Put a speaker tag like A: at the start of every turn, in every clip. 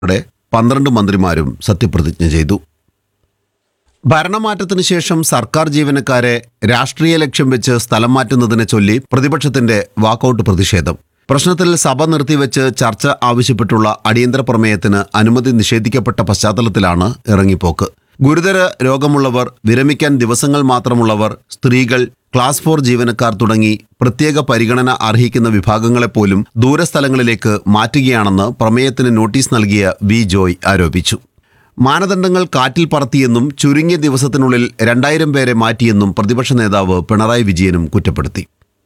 A: ഉൾപ്പെടെ പന്ത്രണ്ട് മന്ത്രിമാരും സത്യപ്രതിജ്ഞ ചെയ്തു ഭരണമാറ്റത്തിന് ശേഷം സർക്കാർ ജീവനക്കാരെ രാഷ്ട്രീയ ലക്ഷ്യം വെച്ച് സ്ഥലം മാറ്റുന്നതിനെ ചൊല്ലി പ്രതിപക്ഷത്തിന്റെ വാക്കൌട്ട് പ്രതിഷേധം പ്രശ്നത്തിൽ സഭ നിർത്തിവെച്ച് ചർച്ച ആവശ്യപ്പെട്ടുള്ള അടിയന്തര പ്രമേയത്തിന് അനുമതി നിഷേധിക്കപ്പെട്ട പശ്ചാത്തലത്തിലാണ് ഇറങ്ങിപ്പോക്ക് ഗുരുതര രോഗമുള്ളവർ വിരമിക്കാൻ ദിവസങ്ങൾ മാത്രമുള്ളവർ സ്ത്രീകൾ ക്ലാസ് ഫോർ ജീവനക്കാർ തുടങ്ങി പ്രത്യേക പരിഗണന അർഹിക്കുന്ന വിഭാഗങ്ങളെപ്പോലും ദൂരസ്ഥലങ്ങളിലേക്ക് മാറ്റുകയാണെന്ന് പ്രമേയത്തിന് നോട്ടീസ് നൽകിയ വി ജോയ് ആരോപിച്ചു മാനദണ്ഡങ്ങൾ കാറ്റിൽ പറത്തിയെന്നും ചുരുങ്ങിയ ദിവസത്തിനുള്ളിൽ രണ്ടായിരം പേരെ മാറ്റിയെന്നും പ്രതിപക്ഷ നേതാവ് പിണറായി വിജയനും കുറ്റപ്പെടുത്തി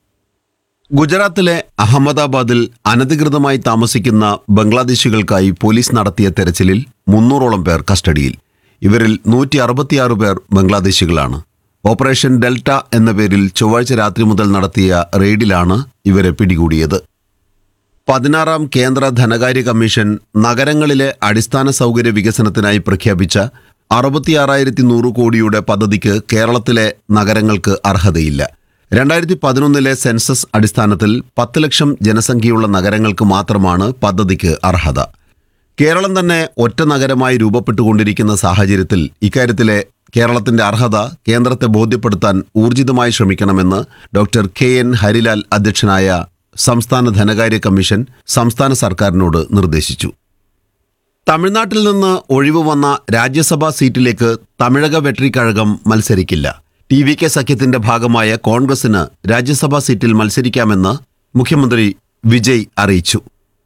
A: ഗുജറാത്തിലെ അഹമ്മദാബാദിൽ അനധികൃതമായി താമസിക്കുന്ന ബംഗ്ലാദേശികൾക്കായി പോലീസ് നടത്തിയ തെരച്ചിലിൽ മുന്നൂറോളം പേർ കസ്റ്റഡിയിൽ ഇവരിൽ നൂറ്റി അറുപത്തിയാറ് പേർ ബംഗ്ലാദേശികളാണ് ഓപ്പറേഷൻ ഡെൽറ്റ എന്ന പേരിൽ ചൊവ്വാഴ്ച രാത്രി മുതൽ നടത്തിയ റെയ്ഡിലാണ് ഇവരെ പിടികൂടിയത് പതിനാറാം കേന്ദ്ര ധനകാര്യ കമ്മീഷൻ നഗരങ്ങളിലെ അടിസ്ഥാന സൗകര്യ വികസനത്തിനായി പ്രഖ്യാപിച്ച അറുപത്തിയാറായിരത്തി നൂറ് കോടിയുടെ പദ്ധതിക്ക് കേരളത്തിലെ നഗരങ്ങൾക്ക് അർഹതയില്ല രണ്ടായിരത്തി പതിനൊന്നിലെ സെൻസസ് അടിസ്ഥാനത്തിൽ പത്ത് ലക്ഷം ജനസംഖ്യയുള്ള നഗരങ്ങൾക്ക് മാത്രമാണ് പദ്ധതിക്ക് അർഹത കേരളം തന്നെ ഒറ്റ നഗരമായി രൂപപ്പെട്ടുകൊണ്ടിരിക്കുന്ന സാഹചര്യത്തിൽ ഇക്കാര്യത്തിലെ കേരളത്തിന്റെ അർഹത കേന്ദ്രത്തെ ബോധ്യപ്പെടുത്താൻ ഊർജിതമായി ശ്രമിക്കണമെന്ന് ഡോക്ടർ കെ എൻ ഹരിലാൽ അധ്യക്ഷനായ സംസ്ഥാന ധനകാര്യ കമ്മീഷൻ സംസ്ഥാന സർക്കാരിനോട് നിർദ്ദേശിച്ചു തമിഴ്നാട്ടിൽ നിന്ന് ഒഴിവ് വന്ന രാജ്യസഭാ സീറ്റിലേക്ക് Tamilaga Vettri Kazhagam മത്സരിക്കില്ല T V K സഖ്യത്തിന്റെ ഭാഗമായ കോൺഗ്രസിന് രാജ്യസഭാ സീറ്റിൽ മത്സരിക്കാമെന്ന് മുഖ്യമന്ത്രി വിജയ് അറിയിച്ചു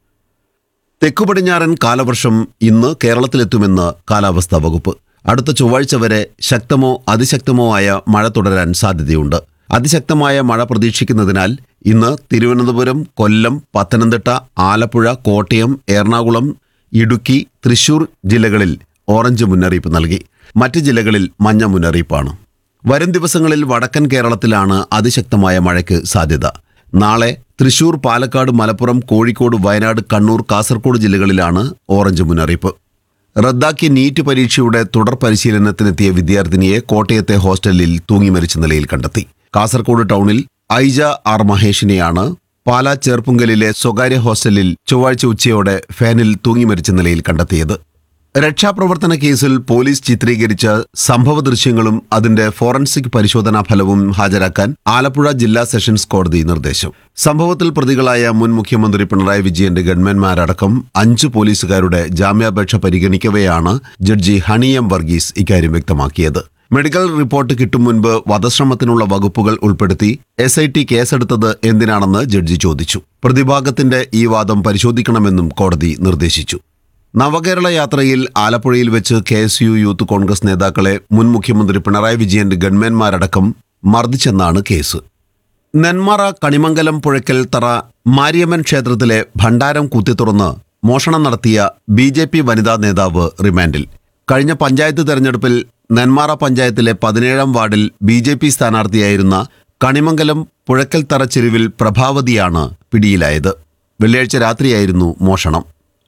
A: തെക്കു പടിഞ്ഞാറൻ കാലവർഷം ഇന്ന് കേരളത്തിലെത്തുമെന്ന് കാലാവസ്ഥാ വകുപ്പ് അടുത്ത ചൊവ്വാഴ്ച വരെ ശക്തമോ അതിശക്തമോ ആയ മഴ തുടരാൻ സാധ്യതയുണ്ട് അതിശക്തമായ മഴ പ്രതീക്ഷിക്കുന്നതിനാൽ ഇന്ന് തിരുവനന്തപുരം കൊല്ലം പത്തനംതിട്ട ആലപ്പുഴ കോട്ടയം എറണാകുളം ഇടുക്കി തൃശൂർ ജില്ലകളിൽ ഓറഞ്ച് മുന്നറിയിപ്പ് നൽകി മറ്റ് ജില്ലകളിൽ മഞ്ഞ മുന്നറിയിപ്പാണ് വരും ദിവസങ്ങളിൽ വടക്കൻ കേരളത്തിലാണ് അതിശക്തമായ മഴയ്ക്ക് സാധ്യത നാളെ തൃശൂർ പാലക്കാട് മലപ്പുറം കോഴിക്കോട് വയനാട് കണ്ണൂർ കാസർഗോഡ് ജില്ലകളിലാണ് ഓറഞ്ച് മുന്നറിയിപ്പ് റദ്ദാക്കിയ നീറ്റ് പരീക്ഷയുടെ തുടർ പരിശീലനത്തിനെത്തിയ വിദ്യാർത്ഥിനിയെ കോട്ടയത്തെ ഹോസ്റ്റലിൽ തൂങ്ങി മരിച്ച നിലയിൽ കണ്ടെത്തി കാസർഗോഡ് ടൗണിൽ ഐജ ആർ മഹേഷിനെയാണ് പാലാ ചേർപ്പുങ്കലിലെ സ്വകാര്യ ഹോസ്റ്റലിൽ ചൊവ്വാഴ്ച ഉച്ചയോടെ ഫാനിൽ തൂങ്ങി മരിച്ച നിലയിൽ കണ്ടെത്തിയത് രക്ഷാപ്രവർത്തന കേസിൽ പോലീസ് ചിത്രീകരിച്ച സംഭവ ദൃശ്യങ്ങളും അതിന്റെ ഫോറൻസിക് പരിശോധനാ ഫലവും ഹാജരാക്കാൻ ആലപ്പുഴ ജില്ലാ സെഷൻസ് കോടതി നിർദ്ദേശം സംഭവത്തിൽ പ്രതികളായ മുൻ മുഖ്യമന്ത്രി പിണറായി വിജയന്റെ ഗൺമാൻമാരടക്കം അഞ്ച് പോലീസുകാരുടെ ജാമ്യാപേക്ഷ പരിഗണിക്കവെയാണ് ജഡ്ജി ഹണി എം വർഗീസ് ഇക്കാര്യം വ്യക്തമാക്കിയത് മെഡിക്കൽ റിപ്പോർട്ട് കിട്ടും മുൻപ് വധശ്രമത്തിനുള്ള വകുപ്പുകൾ ഉൾപ്പെടുത്തി എസ് ഐ ടി കേസെടുത്തത് എന്തിനാണെന്ന് ജഡ്ജി ചോദിച്ചു പ്രതിഭാഗത്തിന്റെ ഈ വാദം പരിശോധിക്കണമെന്നും കോടതി നിർദ്ദേശിച്ചു നവകേരള യാത്രയിൽ ആലപ്പുഴയിൽ വെച്ച് K S U youth Congress നേതാക്കളെ മുൻ മുഖ്യമന്ത്രി പിണറായി വിജയന്റെ ഗൺമാൻമാരടക്കം മർദ്ദിച്ചെന്നാണ് കേസ് നെന്മാറ കണിമംഗലം പുഴയ്ക്കൽ തറ മാരിയമ്മൻ ക്ഷേത്രത്തിലെ ഭണ്ഡാരം കുത്തിത്തുറന്ന് മോഷണം നടത്തിയ ബി ജെ പി വനിതാ നേതാവ് റിമാൻഡിൽ കഴിഞ്ഞ പഞ്ചായത്ത് തെരഞ്ഞെടുപ്പിൽ നെന്മാറ പഞ്ചായത്തിലെ പതിനേഴാം വാർഡിൽ ബി ജെ പി സ്ഥാനാർത്ഥിയായിരുന്ന കണിമംഗലം പുഴയ്ക്കൽ തറ ചെരുവിൽ പ്രഭാവതിയാണ് പിടിയിലായത് വെള്ളിയാഴ്ച രാത്രിയായിരുന്നു മോഷണം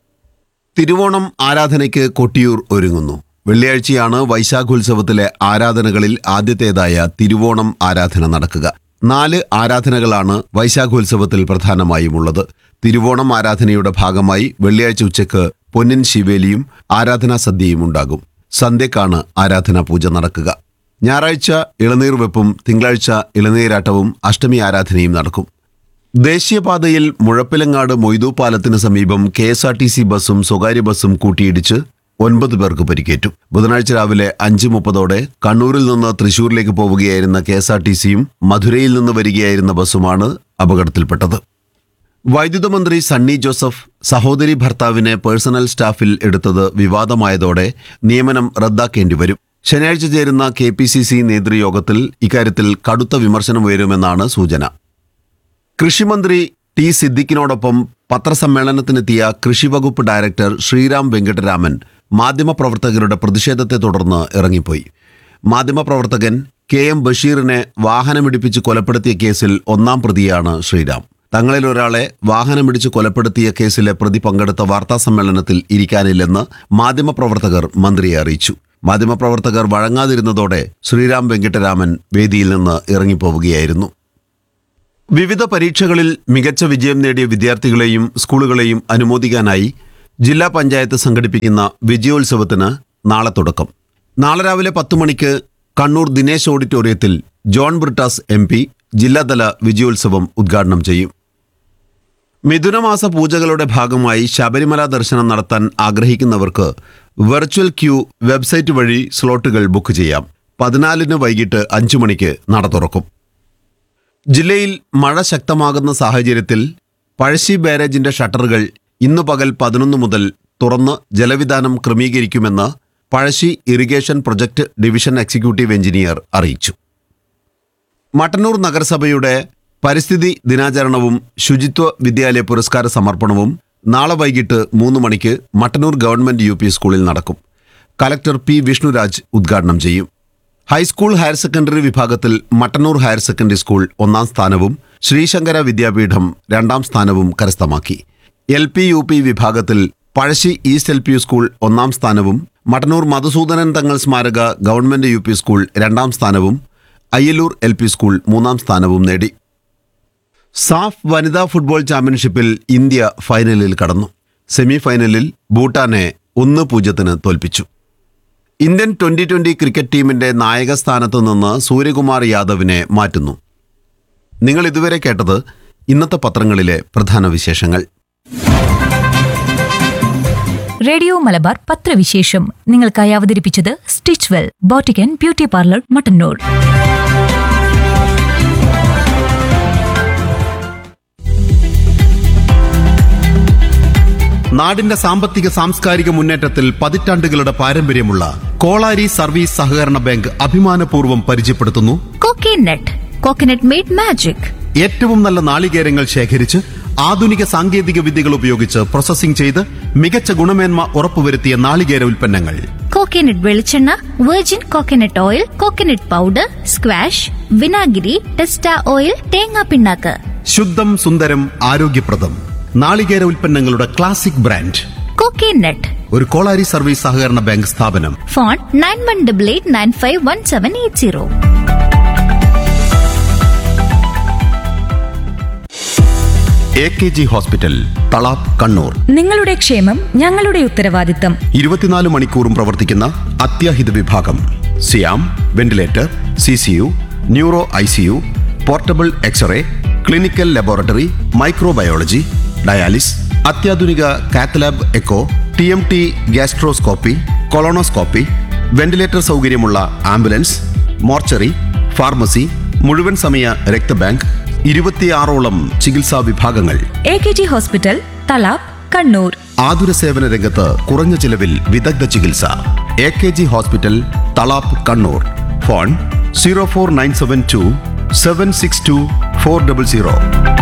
A: തിരുവോണം ആരാധനയ്ക്ക് കൊട്ടിയൂർ ഒരുങ്ങുന്നു വെള്ളിയാഴ്ചയാണ് വൈശാഖോത്സവത്തിലെ ആരാധനകളിൽ ആദ്യത്തേതായ തിരുവോണം ആരാധന നടക്കുക നാല് ആരാധനകളാണ് വൈശാഖോത്സവത്തിൽ പ്രധാനമായും ഉള്ളത് തിരുവോണം ആരാധനയുടെ ഭാഗമായി വെള്ളിയാഴ്ച ഉച്ചയ്ക്ക് പൊന്നിൻ ശിവേലിയും ആരാധനാ സദ്യയും ഉണ്ടാകും സന്ധ്യക്കാണ് ആരാധനാ പൂജ നടക്കുക ഞായറാഴ്ച ഇളനീർ വെപ്പും തിങ്കളാഴ്ച ഇളനീരാട്ടവും അഷ്ടമി ആരാധനയും നടക്കും ദേശീയപാതയിൽ മുഴപ്പിലങ്ങാട് മൊയ്തു പാലത്തിന് സമീപം K S R T C ബസ്സും സ്വകാര്യ ബസ്സും കൂട്ടിയിടിച്ച് ഒൻപത് പേർക്ക് പരിക്കേറ്റു ബുധനാഴ്ച രാവിലെ അഞ്ച് മുപ്പതോടെ കണ്ണൂരിൽ നിന്ന് തൃശൂരിലേക്ക് പോവുകയായിരുന്ന കെ എസ് ആർ ടി സിയും മധുരയിൽ നിന്ന് വരികയായിരുന്ന ബസ്സുമാണ് അപകടത്തിൽപ്പെട്ടത് വൈദ്യുത മന്ത്രി സണ്ണി ജോസഫ് സഹോദരി ഭർത്താവിനെ പേഴ്സണൽ സ്റ്റാഫിൽ എടുത്തത് വിവാദമായതോടെ നിയമനം റദ്ദാക്കേണ്ടി വരും ശനിയാഴ്ച ചേരുന്ന കെ പി സി സി നേതൃയോഗത്തിൽ ഇക്കാര്യത്തിൽ കടുത്ത വിമർശനം ഉയരുമെന്നാണ് സൂചന കൃഷിമന്ത്രി ടി സിദ്ദിഖിനോടൊപ്പം പത്രസമ്മേളനത്തിനെത്തിയ കൃഷിവകുപ്പ് ഡയറക്ടർ ശ്രീറാം വെങ്കട്ടരാമൻ മാധ്യമപ്രവർത്തകരുടെ പ്രതിഷേധത്തെ തുടർന്ന് ഇറങ്ങിപ്പോയി മാധ്യമപ്രവർത്തകൻ കെ എം ബഷീറിനെ വാഹനമിടിപ്പിച്ച് കൊലപ്പെടുത്തിയ കേസിൽ ഒന്നാം പ്രതിയാണ് ശ്രീറാം തങ്ങളിൽ ഒരാളെ വാഹനമിടിച്ച് കൊലപ്പെടുത്തിയ കേസിലെ പ്രതി പങ്കെടുത്ത വാർത്താ സമ്മേളനത്തിൽ ഇരിക്കാനില്ലെന്ന് മാധ്യമപ്രവർത്തകർ മന്ത്രിയെ അറിയിച്ചു മാധ്യമപ്രവർത്തകർ വഴങ്ങാതിരുന്നതോടെ ശ്രീറാം വെങ്കിട്ടരാമൻ വേദിയിൽ നിന്ന് ഇറങ്ങിപ്പോവുകയായിരുന്നു വിവിധ പരീക്ഷകളിൽ മികച്ച വിജയം നേടിയ വിദ്യാർത്ഥികളെയും സ്കൂളുകളെയും അനുമോദിക്കാനായി ജില്ലാ പഞ്ചായത്ത് സംഘടിപ്പിക്കുന്ന വിജയോത്സവത്തിന് നാളെ തുടക്കം നാളെ രാവിലെ പത്ത് മണിക്ക് കണ്ണൂർ ദിനേശ് ഓഡിറ്റോറിയത്തിൽ ജോൺ ബ്രിട്ടാസ് എം പി ജില്ലാതല വിജയോത്സവം ഉദ്ഘാടനം ചെയ്യും മിഥുനമാസ പൂജകളുടെ ഭാഗമായി ശബരിമല ദർശനം നടത്താൻ ആഗ്രഹിക്കുന്നവർക്ക് വെർച്വൽ ക്യൂ വെബ്സൈറ്റ് വഴി സ്ലോട്ടുകൾ ബുക്ക് ചെയ്യാം പതിനാലിന് വൈകിട്ട് അഞ്ചു മണിക്ക് നട തുറക്കും ജില്ലയിൽ മഴ ശക്തമാകുന്ന സാഹചര്യത്തിൽ പഴശ്ശി ബാരേജിന്റെ ഷട്ടറുകൾ ഇന്ന് പകൽ പതിനൊന്ന് മുതൽ തുറന്ന് ജലവിധാനം ക്രമീകരിക്കുമെന്ന് Pazhassi irrigation project division executive engineer അറിയിച്ചു മട്ടന്നൂർ നഗരസഭയുടെ പരിസ്ഥിതി ദിനാചരണവും ശുചിത്വ വിദ്യാലയ പുരസ്കാര സമർപ്പണവും നാളെ വൈകിട്ട് മൂന്ന് മണിക്ക് മട്ടന്നൂർ ഗവൺമെന്റ് യു പി സ്കൂളിൽ നടക്കും കലക്ടർ പി വിഷ്ണുരാജ് ഉദ്ഘാടനം ചെയ്യും ഹൈസ്കൂൾ ഹയർ സെക്കൻഡറി വിഭാഗത്തിൽ മട്ടന്നൂർ ഹയർ സെക്കൻഡറി സ്കൂൾ ഒന്നാം സ്ഥാനവും ശ്രീശങ്കര വിദ്യാപീഠം രണ്ടാം സ്ഥാനവും കരസ്ഥമാക്കി എൽ പി യു പി വിഭാഗത്തിൽ Pazhassi east L P school ഒന്നാം സ്ഥാനവും മട്ടന്നൂർ മധുസൂദനൻ തങ്ങൾ സ്മാരക ഗവൺമെന്റ് യു പി സ്കൂൾ രണ്ടാം സ്ഥാനവും അയ്യലൂർ എൽ പി സ്കൂൾ മൂന്നാം സ്ഥാനവും നേടി സാഫ് വനിതാ ഫുട്ബോൾ ചാമ്പ്യൻഷിപ്പിൽ ഇന്ത്യ ഫൈനലിൽ കടന്നു സെമി ഫൈനലിൽ ഭൂട്ടാനെ ഒന്ന് പൂജ്യത്തിന് തോൽപ്പിച്ചു ഇന്ത്യൻ ട്വന്റി ട്വന്റി ക്രിക്കറ്റ് ടീമിന്റെ നായക സ്ഥാനത്ത് നിന്ന് സൂര്യകുമാർ യാദവിനെ മാറ്റുന്നു നിങ്ങൾ ഇതുവരെ കേട്ടത് ഇന്നത്തെ പത്രങ്ങളിലെ പ്രധാന വിശേഷങ്ങൾ
B: റേഡിയോ മലബാർ പത്രവിശേഷം നിങ്ങൾക്കായി അവതരിപ്പിച്ചത് സ്റ്റിച്ച് വെൽ ബോട്ടിക്കൻ ബ്യൂട്ടി പാർലർ മട്ടന്നൂർ
A: നാടിന്റെ സാമ്പത്തിക സാംസ്കാരിക മുന്നേറ്റത്തിൽ പതിറ്റാണ്ടുകളുടെ പാരമ്പര്യമുള്ള കോളാരി സർവീസ് സഹകരണ ബാങ്ക് അഭിമാനപൂർവ്വം പരിചയപ്പെടുത്തുന്നു
B: കോക്കനട്ട് കോക്കനട്ട് മെയ്ഡ് മാജിക്
A: ഏറ്റവും നല്ല നാളികേരങ്ങൾ ശേഖരിച്ച് ആധുനിക സാങ്കേതിക വിദ്യകൾ ഉപയോഗിച്ച് പ്രോസസ്സിംഗ് ചെയ്ത് മികച്ച ഗുണമേന്മ ഉറപ്പുവരുത്തിയ നാളികേര ഉൽപ്പന്നങ്ങൾ
C: കോക്കനട്ട് വെളിച്ചെണ്ണ virgin coconut oil coconut powder squash വിനാഗിരി ടെസ്റ്റ ഓയിൽ തേങ്ങാ പിണ്ണാക്ക്
A: ശുദ്ധം സുന്ദരം ആരോഗ്യപ്രദം നാളികേര ഉൽപ്പന്നങ്ങളുടെ ക്ലാസിക് ബ്രാൻഡ്
C: കോക്കനട്ട്
A: ഒരു കോളാരി സർവീസ് സഹകരണ ബാങ്ക് സ്ഥാപനം
C: phone nine one double eight nine five one seven eight zero
A: A K G hospital Thalap Kannur
B: നിങ്ങളുടെ ക്ഷേമം ഞങ്ങളുടെ ഉത്തരവാദിത്തം
A: ഇരുപത്തിനാല് മണിക്കൂറും പ്രവർത്തിക്കുന്ന അത്യാഹിത വിഭാഗം സിയാം ventilator C C U neuro I C U portable X-ray clinical laboratory microbiology dialysis അത്യാധുനിക cath lab echo T M T gastroscopy colonoscopy ventilator സൗകര്യമുള്ള ആംബുലൻസ് മോർച്ചറി ഫാർമസി മുഴുവൻ സമയ രക്തബാങ്ക് ഇരുപത്തിയാറോളം ചികിത്സാ വിഭാഗങ്ങൾ
B: A K G hospital Thalap Kannur
A: ആതുര സേവന രംഗത്ത് കുറഞ്ഞ ചിലവിൽ വിദഗ്ധ ചികിത്സ A K G hospital Thalap Kannur phone zero four nine seven two seven six two four double zero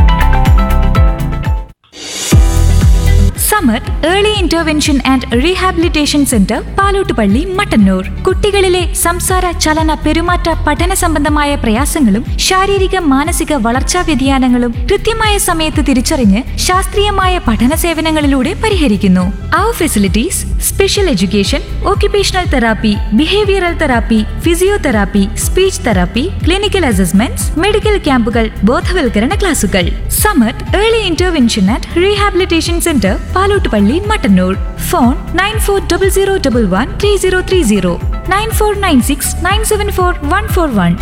B: സമർ early intervention and rehabilitation centre Palottupalli Mattannur കുട്ടികളിലെ സംസാര ചലന പെരുമാറ്റ പഠന സംബന്ധമായ പ്രയാസങ്ങളും ശാരീരിക മാനസിക വളർച്ചാ വ്യതിയാനങ്ങളും കൃത്യമായ സമയത്ത് തിരിച്ചറിഞ്ഞ് ശാസ്ത്രീയമായ പഠന സേവനങ്ങളിലൂടെ പരിഹരിക്കുന്നു അവർ facilities special education occupational therapy behavioural therapy physiotherapy speech therapy clinical assessments medical ക്യാമ്പുകൾ ബോധവൽക്കരണ ക്ലാസുകൾ Samath early intervention and rehabilitation centre Palottupalli Mattannur phone nine four double zero double one three zero three zero nine four nine six nine seven four one four one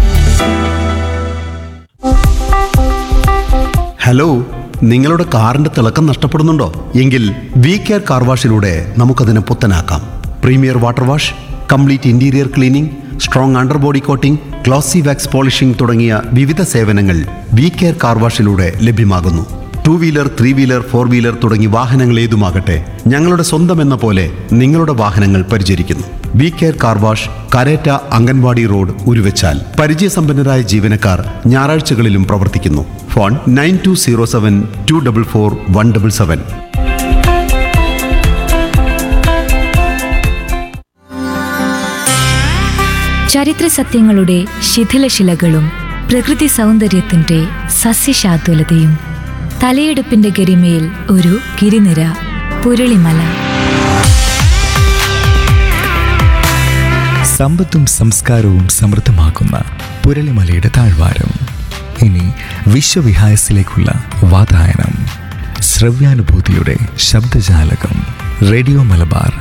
A: hello നിങ്ങളുടെ കാറിന്റെ തിളക്കം നഷ്ടപ്പെടുന്നുണ്ടോ എങ്കിൽ V care car വാഷിലൂടെ നമുക്കതിനെ പുത്തനാക്കാം premier water wash complete interior cleaning strong under body coating glossy wax polishing തുടങ്ങിയ വിവിധ സേവനങ്ങൾ വി കെയർ കാർ വാഷിലൂടെ ലഭ്യമാകുന്നു two wheeler three wheeler four wheeler തുടങ്ങി വാഹനങ്ങൾ ഏതുമാകട്ടെ ഞങ്ങളുടെ സ്വന്തം എന്ന പോലെ നിങ്ങളുടെ വാഹനങ്ങൾ പരിചരിക്കുന്നു V care car wash Karetta anganwadi road Uruvachal പരിചയസമ്പന്നരായ ജീവനക്കാർ ഞായറാഴ്ചകളിലും പ്രവർത്തിക്കുന്നു phone nine two zero seven two double four one double seven
B: ചരിത്ര സത്യങ്ങളുടെ ശിഥിലശിലകളും പ്രകൃതി സൗന്ദര്യത്തിന്റെ സസ്യശാതുലതയും തലയെടുപ്പിന്റെ ഗരിമയിൽ ഒരു ഗിരിനിര പുരളിമല
D: സമ്പത്തും സംസ്കാരവും സമൃദ്ധമാക്കുന്ന പുരളിമലയുടെ താഴ്വാരം ഇനി വിശ്വവിഹായസിലേക്കുള്ള വാതായനം ശ്രവ്യാനുഭൂതിയുടെ ശബ്ദജാലകം റേഡിയോ മലബാർ